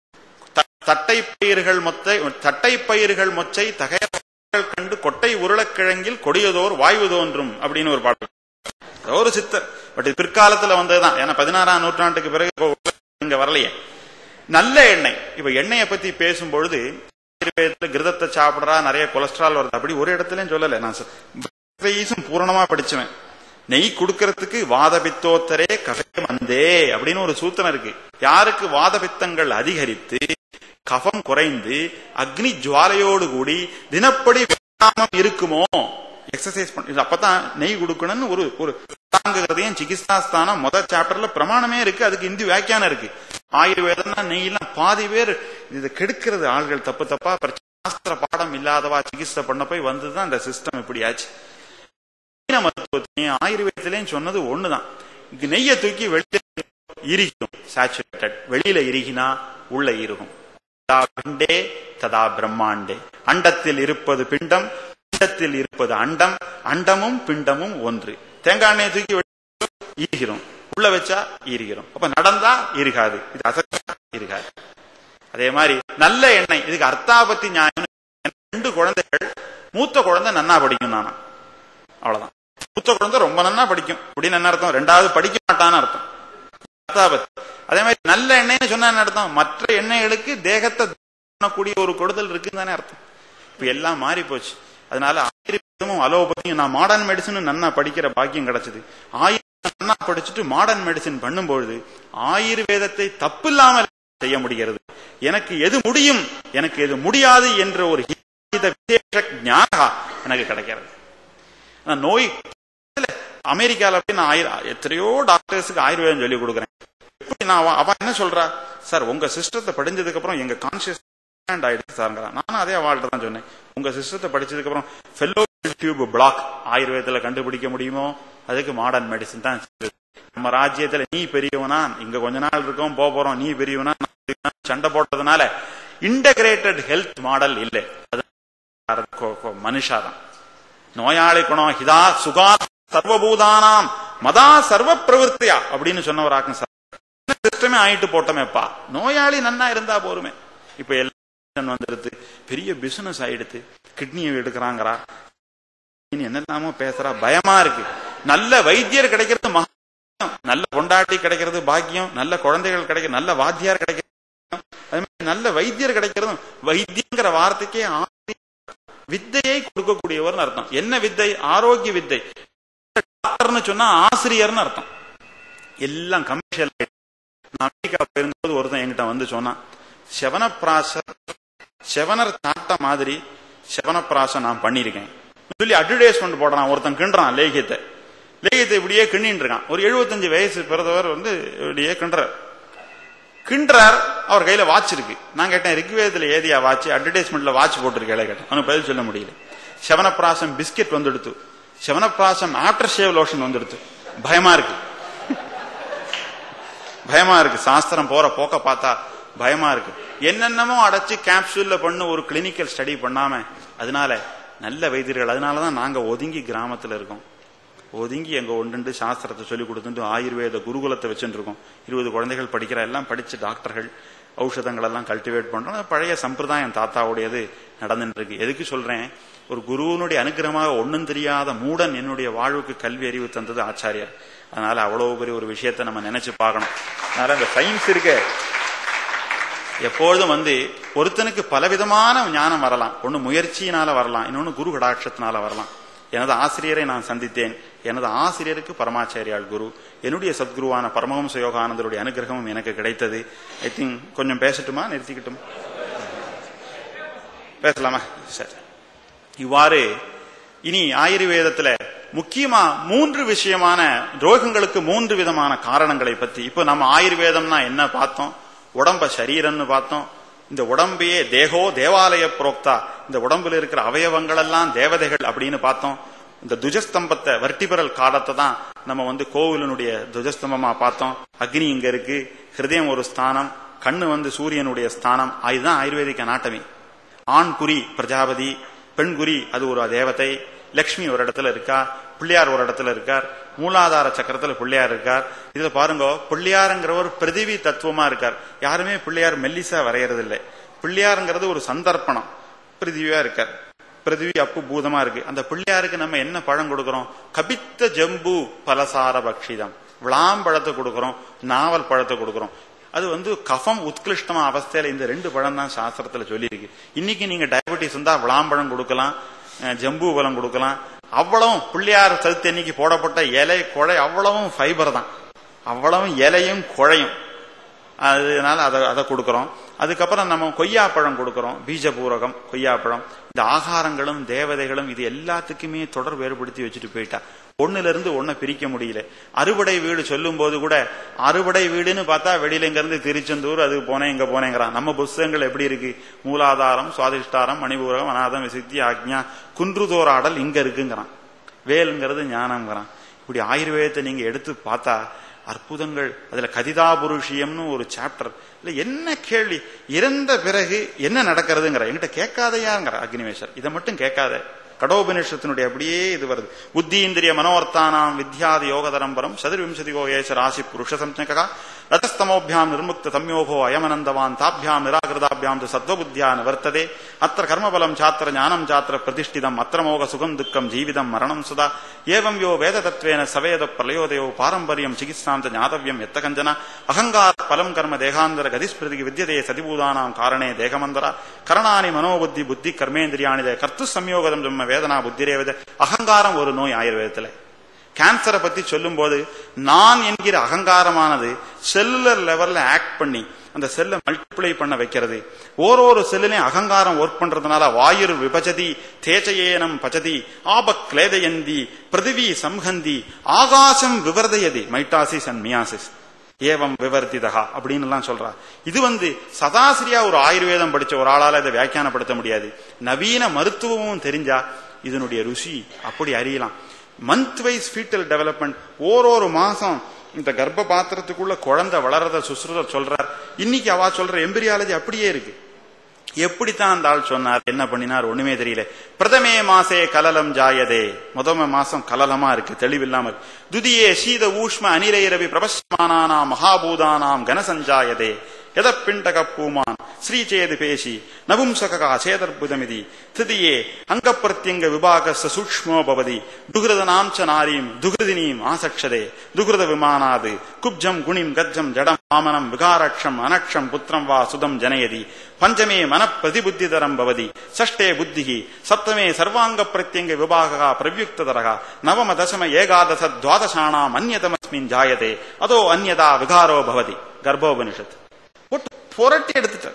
Speaker 1: தட்டை பயிர்கள் மொத்தை தட்டை பயிர்கள் மொச்சை தகையர்கள் கண்டு கொட்டை உருளைக்கிழங்கில் கொடியதோர் வாய்வு தோன்றும் அப்படின்னு ஒரு பாட்டு ஏதோ ஒரு சித்தர் பட் இது பிற்காலத்துல வந்ததுதான் ஏன்னா பதினாறாம் நூற்றாண்டுக்கு பிறகு இங்க வரலையே நல்ல எண்ணெய் இப்ப எண்ணெயை பத்தி பேசும்பொழுது ஆயுர்வேதத்துல கிருதத்தை சாப்பிடுறா நிறைய கொலஸ்ட்ரால் வருது அப்படி ஒரு இடத்துலயும் சொல்லல நான் சொ- வயசும் பூரணமா படிச்சுவேன் நெய் கொடுக்கறதுக்கு வாதபித்தோத்தரே கஃபம் வந்தே அப்படின்னு ஒரு சூத்திரம் இருக்கு யாருக்கு வாதபித்தங்கள் அதிகரித்து கஃபம் குறைந்து அக்னி ஜுவாலையோடு கூடி தினப்படி வியாயாமம் இருக்குமோ எக்ஸசைஸ் பண்ணி அப்பதான் நெய் கொடுக்கணும்னு ஒரு ஒரு தாங்குகிறதையும் சிகிச்சா ஸ்தானம் முதல் சாப்டர்ல பிரமாணமே இருக்கு அதுக்கு இந்தி வியாக்கியானம் இருக்கு ஆயுர்வேதம்னா நெய்லாம் பாதி பேர் இதை கெடுக்கிறது ஆள்கள் தப்பு தப்பா அப்புறம் சாஸ்திர பாடம் இல்லாதவா சிகிச்சை பண்ண போய் வந்துதான் இந்த சிஸ்டம் இப்படி ஆச்சு சீன மருத்துவத்திலையும் ஆயுர்வேதத்திலையும் சொன்னது ஒண்ணுதான் இங்க நெய்யை தூக்கி வெளியில இரிக்கும் சேச்சுரேட்டட் வெளியில இறுகினா உள்ள இருக்கும் ததா பிண்டே ததா பிரம்மாண்டே அண்டத்தில் இருப்பது பிண்டம் பிண்டத்தில் இருப்பது அண்டம் அண்டமும் பிண்டமும் ஒன்று தேங்காய் எண்ணெயை தூக்கி வெளியில ஈர்கிறோம் உள்ள வச்சா ஈர்கிறோம் அப்ப நடந்தா இருக்காது இது அசைச்சா இருக்காது அதே மாதிரி நல்ல எண்ணெய் இதுக்கு அர்த்தாபத்தி நியாயம் ரெண்டு குழந்தைகள் மூத்த குழந்தை நன்னா படிக்கும் நானா அவ்வளவுதான் மூத்த குழந்தை ரொம்ப நன்னா படிக்கும் அப்படின்னு என்ன அர்த்தம் ரெண்டாவது படிக்க மாட்டான்னு அர்த்தம் அர்த்தாபத்தி அதே மாதிரி நல்ல எண்ணெய்னு சொன்னா என்ன அர்த்தம் மற்ற எண்ணெய்களுக்கு தேகத்தை பண்ணக்கூடிய ஒரு கொடுதல் இருக்குன்னு தானே அர்த்தம் இப்ப எல்லாம் மாறி போச்சு அதனால ஆயுர்வேதமும் அலோபதியும் நான் மாடர்ன் மெடிசன் நன்னா படிக்கிற பாக்கியம் கிடைச்சது ஆயுர்வேதம் நன்னா படிச்சுட்டு மாடர்ன் மெடிசன் பண்ணும்பொழுது ஆயுர்வேதத்தை தப்பில்லாமல் செய்ய முடிகிறது எனக்கு எது முடியும் எனக்கு எது முடியாது என்ற ஒரு ஹித விசேஷ ஞானகா எனக்கு கிடைக்கிறது ஆனா நோய் அமெரிக்கால போய் நான் ஆயுர் எத்தனையோ டாக்டர்ஸுக்கு ஆயுர்வேதம் சொல்லி கொடுக்குறேன் எப்படி நான் அவ- அவ என்ன சொல்றா சார் உங்க சிஸ்டத்தை படிஞ்சதுக்கு அப்புறம் எங்க கான்சியஸ் ஆயிடுச்சு சார்ங்கிறா நானும் அதே வாழ்க்கை தான் சொன்னேன் உங்க சிஸ்டத்தை படிச்சதுக்கு அப்புறம் ஃபெல்லோ டியூப் பிளாக் ஆயுர்வேதத்துல கண்டுபிடிக்க முடியுமோ அதுக்கு மாடர்ன் மெடிசன் தான் சொல்லுது. நம்ம ராஜ்யத்துல நீ பெரியவனா இங்க கொஞ்ச நாள் இருக்கோம் போக போறோம் நீ பெரியவனா நான் பெரியவனா, சண்டை போட்டதுனால இன்டகிரேட்டட் ஹெல்த் மாடல் இல்லை அது கொ- கொ- மனுஷாதான் நோயாளி குணம் ஹிதா சுகா சர்வபூதானாம் மதா சர்வ பிரவருத்தியா அப்படின்னு சொன்னவராக்கும் சார் சிஸ்டமே ஆயிட்டு போட்டோமேப்பா நோயாளி நன்னா இருந்தா போருமே இப்ப எல்லாம் வந்துடுது பெரிய பிசினஸ் ஆயிடுது கிட்னியை எடுக்கிறாங்கறா இனி என்னெல்லாமோ பேசுறா பயமா இருக்கு நல்ல வைத்தியர் கிடைக்கிறது மகா நல்ல பொண்டாட்டி கிடைக்கிறது பாக்கியம் நல்ல குழந்தைகள் கிடைக்க நல்ல வாத்தியார் கிடைக்கிறது அதே மாதிரி நல்ல வைத்தியர் கிடைக்கிறதும் வைத்தியங்கிற வார்த்தைக்கே ஆ- வித்தையை கொடுக்கக்கூடியவர்னு அர்த்தம் என்ன வித்தை ஆரோக்கிய வித்தை டாக்டர்னு சொன்னா ஆசிரியர்னு அர்த்தம் எல்லாம் கமர்ஷியல் நான் அமெரிக்கா போயிருந்தபோது ஒருத்தன் என்கிட்ட வந்து சொன்னான் செவனப்பிராசர் செவனர் தாட்ட மாதிரி செவனப்பிராசம் நான் பண்ணியிருக்கேன் சொல்லி அட்வர்டைஸ்மெண்ட் போடுறான் ஒருத்தன் கிண்டுறான் லேகியத்தை லேகியத்தை இப்படியே கிண்டின்னு இருக்கான் ஒரு 75 வயசு பிறந்தவர் வந்து இப்படியே கிண்டுறார் கிண்டுறார் அவர் கையில வாட்ச் இருக்கு நான் கேட்டேன் ரிக்வேதத்துல ஏதியா வாட்ச் அட்வர்டைஸ்மெண்ட்ல வாட்ச் போட்டிருக்கேன் கேட்டேன் அவனுக்கு பதில் சொல்ல முடியல செவனப்பிராசம் பிஸ்கெட் வந்துடுத்து செவனப்பிராசம் ஆஃப்டர் ஷேவ் லோஷன் வந்துடுத்து பயமா இருக்கு பயமா இருக்கு சாஸ்திரம் போற போக்க பார்த்தா பயமா இருக்கு என்னென்னமோ அடைச்சு கேப்சூல்ல பண்ணு ஒரு கிளினிக்கல் ஸ்டடி பண்ணாம அதனால நல்ல வைத்தியர்கள் அதனாலதான் நாங்க ஒதுங்கி கிராமத்துல இருக்கோம் ஒதுங்கி எங்க ஒன்று சாஸ்திரத்தை சொல்லி கொடுத்துட்டு ஆயுர்வேத குருகுலத்தை வச்சுட்டு இருக்கோம் இருபது குழந்தைகள் படிக்கிற எல்லாம் படிச்சு டாக்டர்கள் ஔஷதங்கள் எல்லாம் கல்டிவேட் பண்றோம் அது பழைய சம்பிரதாயம் தாத்தாவுடையது நடந்துட்டு இருக்கு எதுக்கு சொல்றேன் ஒரு குருவனுடைய அனுகிரகமாக ஒன்றும் தெரியாத மூடன் என்னுடைய வாழ்வுக்கு கல்வி அறிவு தந்தது ஆச்சாரியார் அதனால அவ்வளவு பெரிய ஒரு விஷயத்தை நம்ம நினைச்சு பார்க்கணும் அதனால இந்த சயின்ஸ் இருக்க எப்பொழுதும் வந்து ஒருத்தனுக்கு பலவிதமான ஞானம் வரலாம் ஒன்னு முயற்சியினால வரலாம் இன்னொன்னு குரு கடாட்சத்தினால வரலாம் எனது ஆசிரியரை நான் சந்தித்தேன் எனது ஆசிரியருக்கு பரமாச்சாரியால் குரு என்னுடைய சத்குருவான பரமஹம்ச யோகானந்தருடைய அனுகிரகமும் எனக்கு கிடைத்தது ஐ திங்க் கொஞ்சம் பேசட்டுமா நிறுத்திக்கிட்டும் பேசலாமா சரி இவ்வாறு இனி ஆயுர்வேதத்துல முக்கியமா மூன்று விஷயமான ரோகங்களுக்கு மூன்று விதமான காரணங்களை பத்தி இப்போ நம்ம ஆயுர்வேதம்னா என்ன பார்த்தோம் உடம்ப சரீரம்னு பார்த்தோம் இந்த உடம்பையே தேகோ தேவாலய புரோக்தா இந்த உடம்புல இருக்கிற அவயவங்கள் எல்லாம் தேவதைகள் அப்படின்னு பார்த்தோம் இந்த துஜஸ்தம்பத்தை வர்டிபரல் காலத்தை தான் நம்ம வந்து கோவிலனுடைய துஜஸ்தம்பமா பார்த்தோம் அக்னி இங்க இருக்கு ஹிருதயம் ஒரு ஸ்தானம் கண்ணு வந்து சூரியனுடைய ஸ்தானம் இதுதான் ஆயுர்வேதிக் அனாட்டமி ஆண் குறி பிரஜாபதி பெண் குறி அது ஒரு தேவதை லக்ஷ்மி ஒரு இடத்துல இருக்கா பிள்ளையார் ஒரு இடத்துல இருக்கார் மூலாதார சக்கரத்துல பிள்ளையார் இருக்கார் இதுல பாருங்க பிள்ளையாருங்கிறவர் பிரதிவி தத்துவமா இருக்கார் யாருமே பிள்ளையார் மெல்லிசா வரையறது இல்லை பிள்ளையாருங்கிறது ஒரு சந்தர்ப்பணம் பிரிதிவியா இருக்கார் பிரிதிவி அப்பு பூதமா இருக்கு அந்த பிள்ளையாருக்கு நம்ம என்ன பழம் கொடுக்கிறோம் கபித்த ஜம்பு பலசார பக்ஷிதம் விளாம்பழத்தை கொடுக்கிறோம் நாவல் பழத்தை கொடுக்கிறோம் அது வந்து கஃபம் உத்கிருஷ்டமா அவஸ்தையில இந்த ரெண்டு பழம் தான் சாஸ்திரத்துல சொல்லியிருக்கு இன்னைக்கு நீங்க டயபெட்டிஸ் இருந்தா விளாம்பழம் கொடுக்கலாம் ஜம்பு பழம் கொடுக்கலாம் அவ்வளவும் பிள்ளையார் சதுர்த்தி அன்னைக்கு போடப்பட்ட இலை குழை அவ்வளவும் ஃபைபர் தான் அவ்வளவும் இலையும் குழையும் அதனால அதை அதை கொடுக்கிறோம் அதுக்கப்புறம் நம்ம கொய்யாப்பழம் கொடுக்கிறோம் பீஜபூரகம் கொய்யாப்பழம் இந்த ஆகாரங்களும் தேவதைகளும் இது எல்லாத்துக்குமே தொடர் வேறுபடுத்தி வச்சுட்டு போயிட்டா ஒண்ணுல இருந்து ஒன்ன பிரிக்க முடியல அறுவடை வீடு சொல்லும் போது கூட அறுவடை வீடுன்னு பார்த்தா வெளியில இங்க இருந்து திருச்செந்தூர் அது போனேன் இங்க போனேங்கிறான் நம்ம புஸ்தகங்கள் எப்படி இருக்கு மூலாதாரம் சுவாதிஷ்டாரம் மணிபூரகம் அநாதம் விசித்தி ஆக்ஞா குன்றுதோராடல் இங்க இருக்குங்கிறான் வேலுங்கிறது ஞானம்ங்கிறான் இப்படி ஆயுர்வேதத்தை நீங்க எடுத்து பார்த்தா அற்புதங்கள் அதுல கதிதா புருஷியம்னு ஒரு சாப்டர் இல்ல என்ன கேள்வி இறந்த பிறகு என்ன நடக்கிறதுங்கிற என்கிட்ட கேட்காதையாங்கிற அக்னிவேஷர் இதை மட்டும் கேட்காத கடோபனிஷத்தினுடைய அப்படியே இது வருது புத்தி இந்திரிய மனோர்த்தானாம் வித்யாதி யோகதரம்பரம் சதுர்விம்சதி கோயேச ராசி புருஷ சம்ஜகா ரஜஸ்தமோபியாம் நிர்முக்த சம்யோகோ அயமனந்தவான் தாபியாம் நிராகிருதாபியாம் சத்வபுத்தியா நிவர்த்ததே அத்த கர்மபலம் சாத்திர ஞானம் சாத்திர பிரதிஷ்டிதம் அத்திர மோக சுகம் துக்கம் ஜீவிதம் மரணம் சுதா ஏவம் யோ வேத தத்வேன சவேத பிரலயோதயோ பாரம்பரியம் சிகித்சாம் ஞாதவியம் எத்த கஞ்சன அகங்கார பலம் கர்ம தேகாந்தர கதிஸ்பிருதி வித்தியதே சதிபூதானாம் காரணே தேகமந்தர கரணானி மனோபுத்தி புத்தி கர்மேந்திரியானிதே கர்த்து சம்யோகதம் ஜம்ம வேதனா புத்திரேவத அகங்காரம் ஒரு நோய் ஆயுர்வேதத்துல கேன்சரை பத்தி சொல்லும் போது நான் என்கிற அகங்காரமானது செல்லுலர் லெவல்ல ஆக்ட் பண்ணி அந்த செல்லை மல்டிப்ளை பண்ண வைக்கிறது ஓரொரு செல்லுலையும் அகங்காரம் ஒர்க் பண்றதுனால வாயுர் விபஜதி தேஜயேனம் பச்சதி ஆபக் கிளேதயந்தி பிருதிவி சம்ஹந்தி ஆகாசம் விவர்தயதி மைட்டாசிஸ் அண்ட் மியாசிஸ் ஏவம் விவர்த்திதகா அப்படின்னு எல்லாம் சொல்றா இது வந்து சதாசிரியா ஒரு ஆயுர்வேதம் படிச்ச ஒரு ஆளால இதை வியாக்கியானப்படுத்த முடியாது நவீன மருத்துவமும் தெரிஞ்சா இதனுடைய ருசி அப்படி அறியலாம் மந்த் வைஸ் ஃபீட்டல் டெவலப்மெண்ட் ஓரொரு மாசம் இந்த கர்ப்ப பாத்திரத்துக்குள்ள குழந்தை வளர்றத சுசுரர் சொல்றார் இன்னைக்கு அவா சொல்ற எம்பிரியாலஜி அப்படியே இருக்கு எப்படித்தான் அந்த ஆள் சொன்னார் என்ன பண்ணினார் ஒண்ணுமே தெரியல பிரதமே மாசே கலலம் ஜாயதே முதம மாசம் கலலமா இருக்கு தெளிவில்லாம இருக்கு துதியே சீத ஊஷ்ம அனிரைரவி பிரபஸ்மானானாம் மகாபூதானாம் கனசஞ்சாயதே எதப்பிண்டக பூமான் ஸ்ரீச்சேது பேசி நபும்சகா சேதர்புதமிதி திருதியே அங்கப்பிரத்யங்க விபாக சூக்மோ பவதி துகிருதனாம் ச நாரீம் துகிருதினீம் ஆசக்ஷதே துகிருத விமானாது குப்ஜம் குணிம் கஜம் ஜடம் வாமனம் விகாரக்ஷம் அனக்ஷம் புத்திரம் வா சுதம் ஜனயதி பஞ்சமே மன பிரதிபுத்திதரம் பவதி சஷ்டே புத்திகி சப்தமே சர்வாங்க பிரத்யங்க விபாகா பிரவியுக்ததரகா நவம தசம ஏகாதச துவாதசானாம் அந்நதமஸ்மின் ஜாயதே அதோ அந்நதா விகாரோ பவதி கர்ப்போபனிஷத் போட்டு புரட்டி எடுத்துட்ட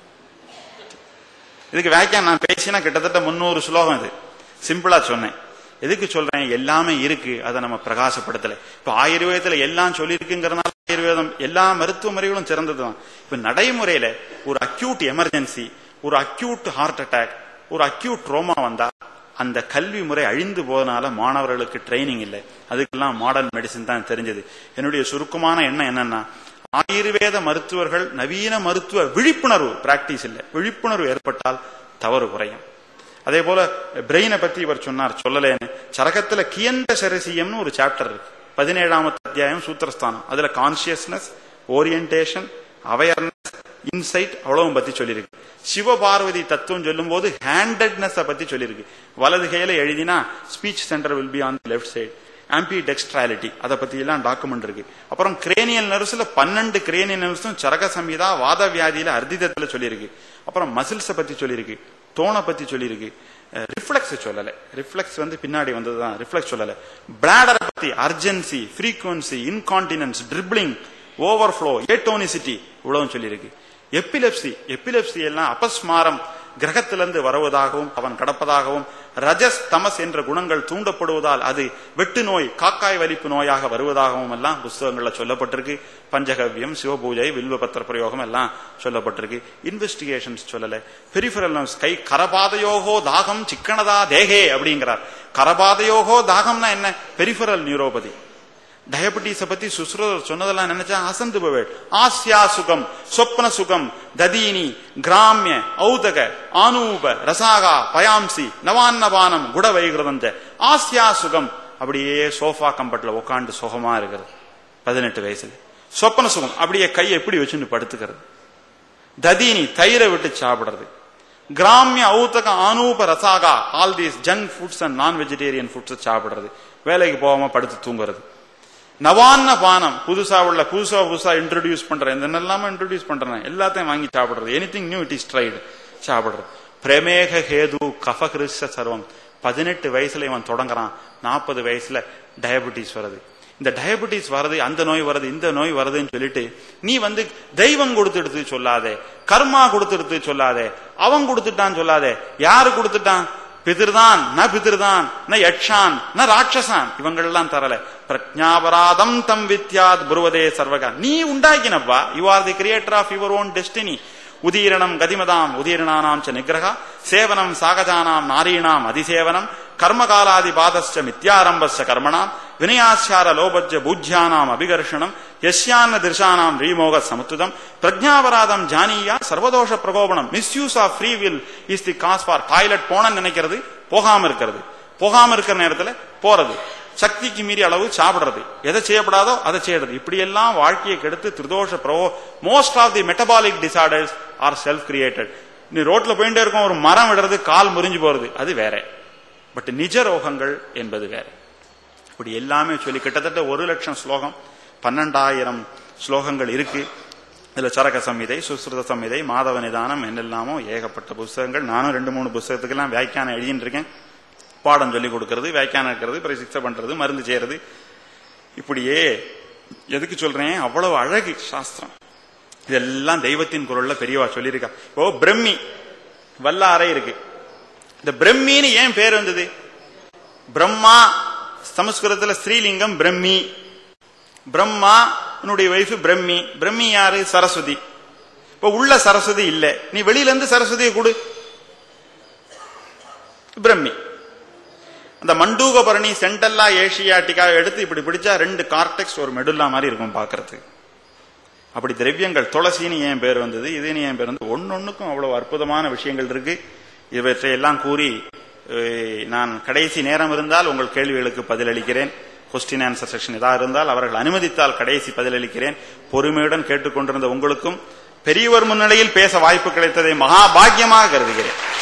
Speaker 1: இதுக்கு வியாக்கியம் நான் பேசினா கிட்டத்தட்ட முன்னூறு ஸ்லோகம் இது சிம்பிளா சொன்னேன் எதுக்கு சொல்றேன் எல்லாமே இருக்கு அதை நம்ம பிரகாசப்படுத்தல இப்ப ஆயுர்வேதத்துல எல்லாம் சொல்லியிருக்குங்கிறனால ஆயுர்வேதம் எல்லா மருத்துவ முறைகளும் சிறந்ததுதான் இப்ப நடைமுறையில ஒரு அக்யூட் எமர்ஜென்சி ஒரு அக்யூட் ஹார்ட் அட்டாக் ஒரு அக்யூட் ரோமா வந்தா அந்த கல்வி முறை அழிந்து போதனால மாணவர்களுக்கு ட்ரைனிங் இல்லை அதுக்கெல்லாம் மாடர்ன் மெடிசின் தான் தெரிஞ்சது என்னுடைய சுருக்கமான எண்ணம் என்னன்னா ஆயுர்வேத மருத்துவர்கள் நவீன மருத்துவ விழிப்புணர்வு பிராக்டிஸ் இல்லை விழிப்புணர்வு ஏற்பட்டால் தவறு குறையும் அதே போல பிரெயினை பத்தி இவர் சொன்னார் சொல்லலேன்னு சரகத்துல கியந்த சரசியம்னு ஒரு சாப்டர் இருக்கு பதினேழாமத்து அத்தியாயம் சூத்திரஸ்தானம் அதுல கான்சியஸ்னஸ் ஓரியன்டேஷன் அவேர்னஸ் இன்சைட் அவ்வளவும் பத்தி சொல்லியிருக்கு சிவபார்வதி தத்துவம் சொல்லும் போது ஹேண்டட்னஸ் பத்தி சொல்லியிருக்கு வலது கையில எழுதினா speech centre will be on left side ambidextrality அதை பத்தி எல்லாம் டாக்குமெண்ட் இருக்கு அப்புறம் கிரேனியல் நர்வ்ஸ்ல பன்னெண்டு கிரேனியல் நர்வ்ஸும் சரக சம்ஹிதா வாத வியாதியில அர்த்திதத்துல சொல்லியிருக்கு அப்புறம் மசில்ஸ பத்தி சொல்லியிருக்கு தோணை பத்தி சொல்லியிருக்கு ரிஃப்ளெக்ஸ் சொல்லல ரிஃப்ளெக்ஸ் வந்து பின்னாடி வந்ததுதான் ரிஃப்ளெக்ஸ் சொல்லல பிளாடரை பத்தி urgency frequency incontinence dribbling overflow atonicity இவ்வளவும் சொல்லியிருக்கு எப்பிலெப்சி எப்பிலெப்சி எல்லாம் அபஸ்மாரம் கிரகத்திலிருந்து வருவதாகவும் அவன் கடப்பதாகவும் ரஜஸ் தமஸ் என்ற குணங்கள் தூண்டப்படுவதால் அது வெட்டு நோய் காக்காய் வலிப்பு நோயாக வருவதாகவும் எல்லாம் புஸ்தகங்கள்ல சொல்லப்பட்டிருக்கு பஞ்சகவ்யம் சிவபூஜை வில்வபத்திர பிரயோகம் எல்லாம் சொல்லப்பட்டிருக்கு இன்வெஸ்டிகேஷன்ஸ் சொல்லல பெரிஃபரல் கை கரபாதையோகோ தாகம் சிக்கனதா தேகே அப்படிங்கிறார் கரபாதையோகோ தாகம்னா என்ன பெரிஃபரல் நியூரோபதி டயபெட்டிஸ பத்தி சுஸ்ரோதர் சொன்னதெல்லாம் நினைச்சா அசந்து போவேள் ஆசியா சுகம் சொப்ன சுகம் ததீனி கிராமிய ஔதக ஆனூப ரசாகா பயாம்சி நவான்னபானம் குட வைகிரதஞ்ச ஆசியா சுகம் அப்படியே சோஃபா கம்பட்ல உட்காந்து சுகமா இருக்கிறது பதினெட்டு வயசுல சொப்பன சுகம் அப்படியே கை எப்படி வச்சுன்னு படுத்துக்கிறது ததீனி தயிரை விட்டு சாப்பிடுறது கிராமிய ஔத்தக ஆனூப ரசாகா all these junk foods and non vegetarian foods சாப்பிடுறது வேலைக்கு போகாம படுத்து தூங்குறது நவான்ன பானம் புதுசா உள்ள புதுசா புதுசா இன்ட்ரோடியூஸ் பண்றேன் இந்த எல்லாமே இன்ட்ரோடியூஸ் பண்றேன் எல்லாத்தையும் வாங்கி சாப்பிடுறது anything new it is tried சாப்பிடுறது பிரமேக ஹேது கஃபகிருஷ சர்வம் பதினெட்டு வயசுல இவன் தொடங்குறான் நாற்பது வயசுல டயபெட்டிஸ் வருது இந்த டயபெட்டிஸ் வருது அந்த நோய் வருது இந்த நோய் வருதுன்னு சொல்லிட்டு நீ வந்து தெய்வம் கொடுத்துடுத்து சொல்லாதே கர்மா கொடுத்துடுத்து சொல்லாதே அவன் கொடுத்துட்டான் சொல்லாதே யாரு கொடுத்துட்டான் பிதிர்தான் ந பிதிர்தான் ந யக்ஷான் ந ராட்சசான் இவங்கெல்லாம் தரல பிரஜாபராதம் தம் வித்யாத் புருவதே சர்வகா நீ உண்டாக்கினப்பா you are the creator of your own destiny உதீரணம் கதிமதாம் உதீரணானாம் ச நிகிரகா சேவனம் சாகஜானாம் நாரீணாம் அதிசேவனம் கர்மகாலாதி பாதஸ்ச மித்யாரம்பஸ்ச கர்மணாம் வினயாச்சார லோபஜ்ஜ பூஜ்யானாம் அபிகர்ஷணம் யஸ்யான்ன திருஷானாம் ரீமோக சமுத்துதம் பிரஜாபராதம் ஜானியா சர்வதோஷ பிரகோபனம் misuse of free will is the cause for toilet போனன்னு நினைக்கிறது போகாம இருக்கிறது போகாம இருக்கிற நேரத்துல போறது சக்திக்கு மீறி அளவு சாப்பிடுறது எதை செய்யப்படாதோ அதை செய்யறது இப்படி எல்லாம் வாழ்க்கையை கெடுத்து திருதோஷ பிரபோ most of the metabolic disorders are self created நீ ரோட்ல போயிட்டே இருக்கும் ஒரு மரம் விடுறது கால் முறிஞ்சு போறது அது வேற பட் நிஜ ரோகங்கள் என்பது வேற இப்படி எல்லாமே சொல்லி கிட்டத்தட்ட ஒரு லட்சம் ஸ்லோகம் பன்னெண்டாயிரம் ஸ்லோகங்கள் இருக்கு இதுல சரக சம்ஹிதை சுஸ்ருத சம்ஹிதை மாதவ நிதானம் என்னெல்லாமோ ஏகப்பட்ட புஸ்தகங்கள் நானும் ரெண்டு மூணு புஸ்தகத்துக்கெல்லாம் வியாக்கியானம் எழுதிட்டு இருக்கேன் பாடம் சொல்லி கொடுக்கறது வியாக்கியானம் இருக்கிறது அப்புறம் சிக்ஷை பண்றது மருந்து செய்யறது இப்படியே எதுக்கு சொல்றேன் அவ்வளவு அழகு சாஸ்திரம் இதெல்லாம் தெய்வத்தின் குரல்ல பெரியவா சொல்லியிருக்கா ஓ பிரம்மி வல்லாரை இருக்கு இந்த பிரம்மின்னு ஏன் பேர் வந்தது பிரம்மா சமஸ்கிருதத்துல ஸ்ரீலிங்கம் பிரம்மி பிரம்மா உன்னுடைய வைஃப் பிரம்மி பிரம்மி யாரு சரஸ்வதி இப்ப உள்ள சரஸ்வதி இல்ல நீ வெளியில இருந்து சரஸ்வதியை கொடு பிரம்மி அந்த மண்டூக பரணி சென்டல்லா ஏஷியாட்டிக்கா எடுத்து இப்படி பிடிச்சா ரெண்டு கார்டெக்ஸ் ஒரு மெடுல்லா மாதிரி இருக்கும் பாக்குறதுக்கு அப்படி திரவியங்கள் துளசின்னு ஏன் பேர் வந்தது இதுன்னு ஏன் பேர் வந்து ஒன்னொன்னுக்கும் அவ்வளவு அற்புதமான விஷயங்கள் இருக்கு இவற்றையெல்லாம் கூறி நான் கடைசி நேரம் இருந்தால் உங்கள் கேள்விகளுக்கு பதிலளிக்கிறேன் கொஸ்டின் ஆன்சர் செக்ஷன் ஏதாவது இருந்தால் அவர்கள் அனுமதித்தால் கடைசி பதிலளிக்கிறேன் பொறுமையுடன் கேட்டுக்கொண்டிருந்த உங்களுக்கும் பெரியவர் முன்னிலையில் பேச வாய்ப்பு கிடைத்ததை மகா பாக்கியமாக கருதுகிறேன்